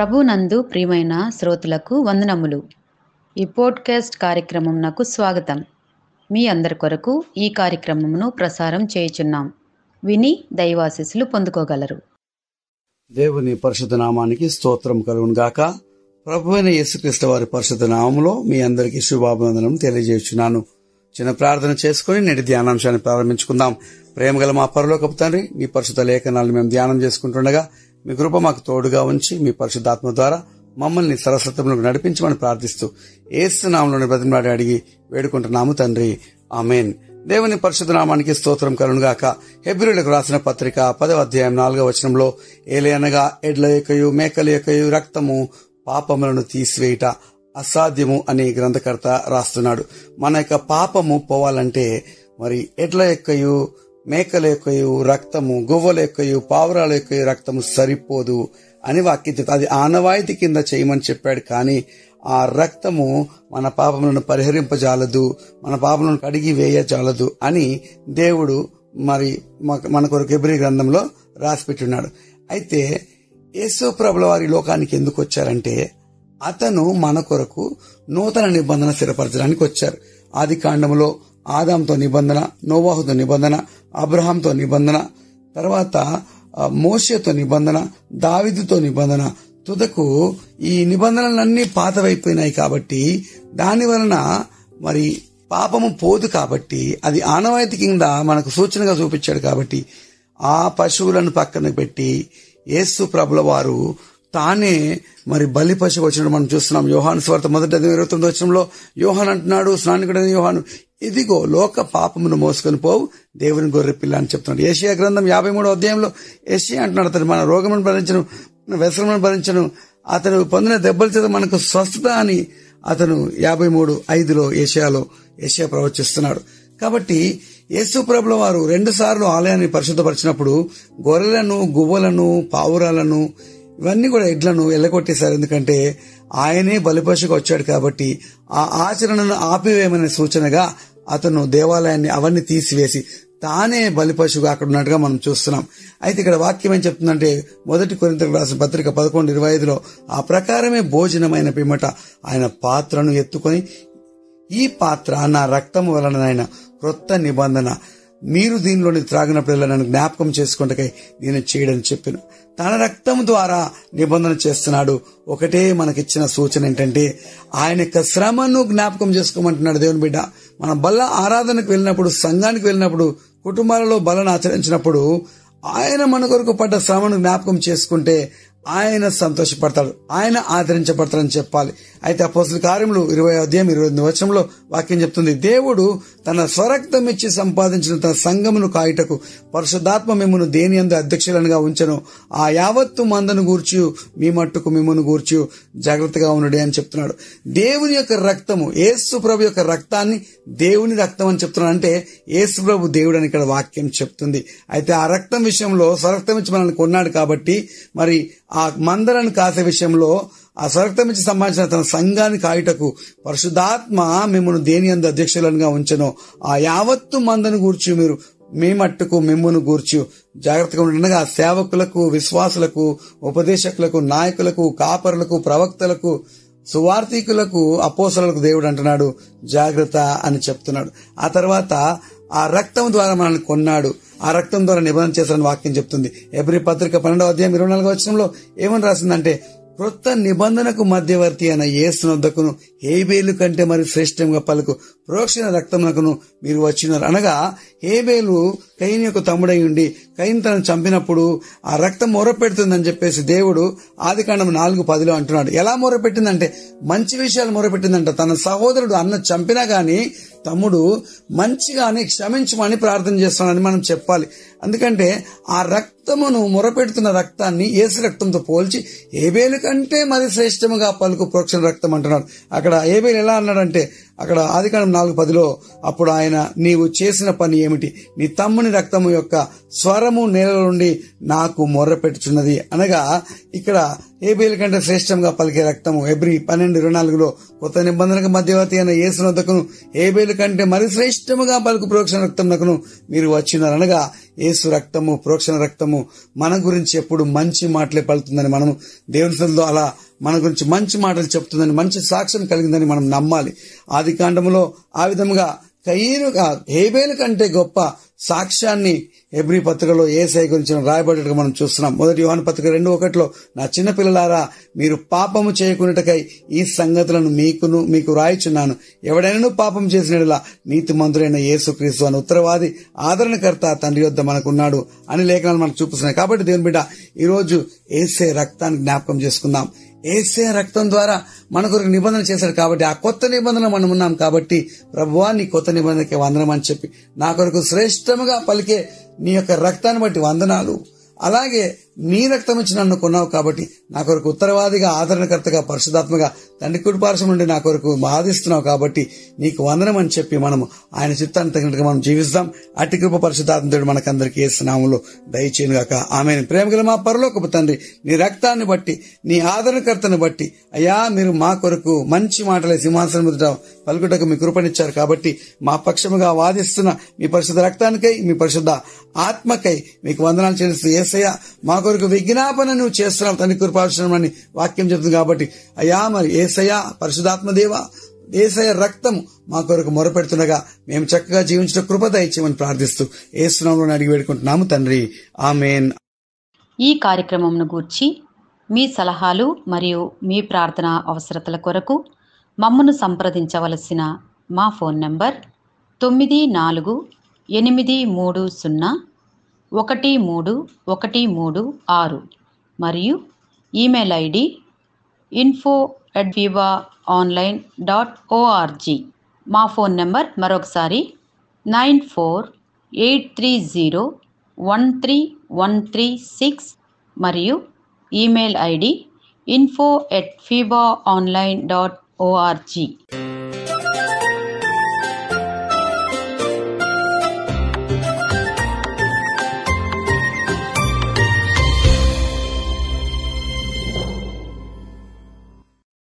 ప్రభునందు ప్రియమైన శ్రోతలకు వందనములు ఈ పోడ్కాస్ట్ కార్యక్రమం నాకు స్వాగతం మీ అందరి కొరకు ఈ కార్యక్రమమును ప్రసారం చేయుచున్నాం విని దైవాశీస్సులు పొందుకోగలరు దేవుని పరిశుద్ధ నామానికి స్తోత్రం కలుగును గాక ప్రభు అయిన యేసుక్రీస్తు వారి పరిశుద్ధ నామంలో మీ అందరికీ శుభాభివందనం తెలియజేస్తున్నాను చిన్న ప్రార్థన చేసుకుని నేటి ధ్యానాంశాన్ని ప్రారంభించుకుందాం ప్రేమగల మా పరలోకపు తండ్రి మీ పరిశుద్ధ లేఖనాలను మేము ధ్యానం చేసుకుంటుండగా మీ కృప మాకు తోడుగా ఉంచి మీ పరిశుద్ధాత్మ ద్వారా మమ్మల్ని సరస్వతంలోకి నడిపించమని ప్రార్థిస్తూ ఏసునామంలోని బ్రతిమలాడి అడిగి వేడుకుంటున్నాము తండ్రి ఆమెన్ దేవుని పరిశుద్ధ నామానికి స్తోత్రం కలుగాక హెబ్రిలకు రాసిన పత్రిక పదవ అధ్యాయం నాలుగవ వచనంలో ఏలయనగా ఎడ్ల యొక్కయు మేకల యొక్కయు రక్తము పాపములను తీసివేయుట అసాధ్యము అని గ్రంథకర్త రాస్తున్నాడు మన యొక్క పాపము పోవాలంటే మరి ఎడ్ల యొక్కయు మేకల యొక్కయు రక్తము గువ్వల యొక్కయు పావురాల యొక్కయు రక్తము సరిపోదు అని వాక్యం చెప్తా అది ఆనవాయితీ కింద చేయమని చెప్పాడు కానీ ఆ రక్తము మన పాపములను పరిహరింపజాలదు మన పాపములను కడిగి వేయజాలదు అని దేవుడు మరి మన కొరకు ఎబ్రి గ్రంథంలో రాసిపెట్టున్నాడు అయితే యేసు ప్రభుల వారి లోకానికి ఎందుకు వచ్చారంటే అతను మన కొరకు నూతన నిబంధన స్థిరపరచడానికి వచ్చారు ఆది కాండములో ఆదాంతో నిబంధన నోవాహుతో నిబంధన అబ్రహాంతో నిబంధన తర్వాత మోషతో నిబంధన దావిదుతో నిబంధన తుదకు ఈ నిబంధనలన్నీ పాతవైపోయినాయి కాబట్టి దాని వలన మరి పాపము పోదు కాబట్టి అది ఆనవాయితీ కింద మనకు సూచనగా చూపించాడు కాబట్టి ఆ పశువులను పక్కన పెట్టి యేసు ప్రభుల వారు తానే మరి బలి పశువు వచ్చినట్టు మనం చూస్తున్నాం యోహాను స్వార్థ మొదటి ఇరవై తొమ్మిది వచ్చంలో యోహాన్ అంటున్నాడు స్నానికుడైన యోహాను ఇదిగో లోక పాపమును మోసుకొని పోవు దేవుని గొర్రె పిల్ల అని చెప్తున్నాడు ఏషియా గ్రంథం యాభై మూడో అధ్యాయంలో ఏషియా అంటున్నాడు అతను మన రోగమును భరించను వ్యసనమును భరించను అతను పొందిన దెబ్బల చేత మనకు స్వస్థత అని అతను యాభై మూడు ఐదులో ఏషియాలో ఏషియా ప్రవచిస్తున్నాడు కాబట్టి యేసు ప్రభుల వారు రెండు సార్లు ఆలయాన్ని పరిశుద్ధపరిచినప్పుడు గొర్రెలను గువ్వలను పావురాలను ఇవన్నీ కూడా ఎడ్లను ఎల్లగొట్టేశారు ఎందుకంటే ఆయనే బలిపశుగా వచ్చాడు కాబట్టి ఆ ఆచరణను ఆపివేయమనే సూచనగా అతను దేవాలయాన్ని అవన్నీ తీసివేసి తానే బలిపశుగా అక్కడ ఉన్నట్టుగా మనం చూస్తున్నాం అయితే ఇక్కడ వాక్యం ఏం చెప్తుందంటే మొదటి కొరింతకు రాసిన పత్రిక పదకొండు ఇరవై ఐదులో ఆ ప్రకారమే భోజనమైన పిమ్మట ఆయన పాత్రను ఎత్తుకొని ఈ పాత్ర నా రక్తము వలన ఆయన క్రొత్త నిబంధన మీరు దీనిలోని త్రాగినప్పుడల్లా నన్ను జ్ఞాపకం చేసుకుంటకై నేను చేయడని చెప్పాను తన రక్తం ద్వారా నిబంధన చేస్తున్నాడు ఒకటే మనకిచ్చిన సూచన ఏంటంటే ఆయన యొక్క శ్రమను జ్ఞాపకం చేసుకోమంటున్నాడు దేవుని బిడ్డ మన బల్ల ఆరాధనకు వెళ్ళినప్పుడు సంఘానికి వెళ్ళినప్పుడు కుటుంబాలలో బలను ఆచరించినప్పుడు ఆయన మన కొరకు పడ్డ శ్రమను జ్ఞాపకం చేసుకుంటే ఆయన సంతోషపడతాడు ఆయన ఆదరించబడతాడని చెప్పాలి అయితే అపోసల కార్యములు ఇరవై అధ్యాయం ఇరవై ఎనిమిది వచనంలో వాక్యం చెప్తుంది దేవుడు తన స్వరక్తం ఇచ్చి సంపాదించిన తన సంఘమును కాయుటకు పరిశుద్ధాత్మ మిమ్మను దేని అందు అధ్యక్షులనుగా ఉంచను ఆ యావత్తు మందను గూర్చి మీ మట్టుకు మిమ్మను గూర్చి జాగ్రత్తగా ఉండడే అని చెప్తున్నాడు దేవుని యొక్క రక్తము ఏసు ప్రభు యొక్క రక్తాన్ని దేవుని రక్తం అని చెప్తున్నాడు అంటే ఏసు ప్రభు దేవుడు అని ఇక్కడ వాక్యం చెప్తుంది అయితే ఆ రక్తం విషయంలో స్వరక్తం ఇచ్చి మనల్ని కొన్నాడు కాబట్టి మరి ఆ మందలను కాసే విషయంలో ఆ స్వరక్తం ఇచ్చి సంబంధించిన తన సంఘాన్ని కాయుటకు పరిశుద్ధాత్మ మిమ్మల్ని దేని అందు అధ్యక్షులనుగా ఉంచను ఆ యావత్తు మందను గూర్చి మీరు మీ మట్టుకు మిమ్మును గూర్చి జాగ్రత్తగా ఉండగా సేవకులకు విశ్వాసులకు ఉపదేశకులకు నాయకులకు కాపరులకు ప్రవక్తలకు సువార్థికులకు అపోసలకు దేవుడు అంటున్నాడు జాగ్రత్త అని చెప్తున్నాడు ఆ తర్వాత ఆ రక్తం ద్వారా మనల్ని కొన్నాడు ఆ రక్తం ద్వారా నిబంధన చేశారని వాక్యం చెప్తుంది ఎబ్రి పత్రిక పన్నెండవ అధ్యాయం ఇరవై నాలుగో వచ్చంలో ఏమని రాసిందంటే క్రొత్త నిబంధనకు మధ్యవర్తి అయిన యేసునొద్దకును హేబేలు కంటే మరి శ్రేష్టంగా పలుకు ప్రోక్షణ రక్తమునకును మీరు వచ్చినారు అనగా హేబేలు కైన్ యొక్క తమ్ముడై ఉండి కైన్ తనను చంపినప్పుడు ఆ రక్తం మొరపెడుతుందని చెప్పేసి దేవుడు ఆదికాండం నాలుగు పదిలో అంటున్నాడు ఎలా మొరపెట్టిందంటే మంచి విషయాలు మొరపెట్టిందంట తన సహోదరుడు అన్న చంపినా గాని తమ్ముడు మంచిగానే క్షమించమని ప్రార్థన చేస్తున్నాడని మనం చెప్పాలి ఎందుకంటే ఆ రక్తమును మొరపెడుతున్న రక్తాన్ని ఏసు రక్తంతో పోల్చి ఏబేలు కంటే మరి శ్రేష్టముగా పలుకు ప్రోక్షణ రక్తం అంటున్నాడు అక్కడ అక్కడ ఏబేలు ఎలా అన్నాడంటే అక్కడ ఆదికాండం నాలుగు పదిలో అప్పుడు ఆయన నీవు చేసిన పని ఏమిటి నీ తమ్ముని రక్తము యొక్క స్వరము నేల నుండి నాకు మొర్రపెట్టుచున్నది అనగా ఇక్కడ ఏబేలు కంటే శ్రేష్టంగా పలికే రక్తము ఎబ్రి పన్నెండు ఇరవై నాలుగులో కొత్త నిబంధనకు మధ్యవర్తి అయిన యేసునొద్దకును ఏబేలు కంటే మరి శ్రేష్టముగా పలుకు ప్రోక్షణ రక్తమునకును మీరు వచ్చినారు అనగా యేసు రక్తము ప్రోక్షణ రక్తము మన గురించి ఎప్పుడు మంచి మాటలే పలుకుతుందని మనము దేవుని సన్నిధిలో అలా మన గురించి మంచి మాటలు చెప్తుందని మంచి సాక్ష్యం కలిగిందని మనం నమ్మాలి ఆది కాండములో ఆ విధముగా కయ్యను హేబేలు కంటే గొప్ప సాక్ష్యాన్ని ఎబ్రి పత్రికలో ఏసఐ గురించి రాయబడేట్టుగా మనం చూస్తున్నాం మొదటి యోహాను పత్రిక రెండు ఒకటిలో నా చిన్న పిల్లలారా మీరు పాపము చేయకున్నటకై ఈ సంగతులను మీకును మీకు రాయిచున్నాను ఎవడైనా పాపం చేసినలా నీతి మంత్రులైన యేసుక్రీస్తు అని ఉత్తరవాది ఆదరణకర్త తండ్రి యొద్ద మనకున్నాడు అని లేఖనాలు మనకు చూపిస్తున్నాయి కాబట్టి దేవుని బిడ్డ ఈరోజు ఏసే రక్తాన్ని జ్ఞాపకం చేసుకుందాం ఏసే రక్తం ద్వారా మన కొరకు నిబంధన చేశాడు కాబట్టి ఆ కొత్త నిబంధన మనం ఉన్నాం కాబట్టి ప్రభువా నీ కొత్త నిబంధనకి వందనం అని చెప్పి నా కొరకు శ్రేష్టముగా పలికే నీ యొక్క రక్తాన్ని బట్టి వందనాలు అలాగే నీ రక్తం ఇచ్చి నన్ను కొన్నావు కాబట్టి నా కొరకు ఉత్తరవాదిగా ఆదరణకర్తగా పరిశుధాత్మగా తండ్రి కుడిపార్శ్వం నుండి నా కొరకు బాధిస్తున్నావు కాబట్టి నీకు వందనం అని చెప్పి మనము ఆయన చిత్తాన్ని తగినట్టుగా మనం జీవిస్తాం అట్టి కృప పరిశుధాత్మడు మనకందరికి ఏసునామంలో దయచేయను గాక ఆమె ప్రేమగల మా పరలోకపు తండ్రి నీ రక్తాన్ని బట్టి నీ ఆదరణకర్తను బట్టి అయ్యా మీరు మా కొరకు మంచి మాటలే సింహాసనం ఎదుట పలుకుటకు మీ కృపనిచ్చారు కాబట్టి మా పక్షముగా వాదిస్తున్న మీ పరిశుద్ధ రక్తానికై మీ పరిశుద్ధ ఆత్మకై మీకు వందనాలు చెల్లిస్తూ ఏసయ్య మా కొరకు విజ్ఞాపన నువ్వు చేస్తున్నావు తండ్రి కృపాశ్రమని వాక్యం చెప్తుంది కాబట్టి అయ్యా మరి ఏసయ్య పరిశుధాత్మదేవ ఏసయ రక్తం మా కొరకు మొరపెడుతుండగా మేము చక్కగా జీవించిన కృప దయచేయమని ప్రార్థిస్తూ ఏసునాంలో అడిగి వేడుకుంటున్నాము తండ్రి ఆమెన్ ఈ కార్యక్రమంను గూర్చి మీ సలహాలు మరియు మీ ప్రార్థన అవసరతల కొరకు మమ్మను సంప్రదించవలసిన మా ఫోన్ నంబర్ తొమ్మిది నాలుగు ఎనిమిది మూడు సున్నా ఒకటి మూడు ఒకటి మూడు ఆరు మరియు email ID info at viva online dot ORG మా ఫోన్ నెంబర్ మరొకసారి nine four eight three zero one three one three six మరియు ఈమెయిల్ ఐడి ఇన్ఫో ఎట్ ఫీబా ఆన్లైన్ డాట్ ఓఆర్జీ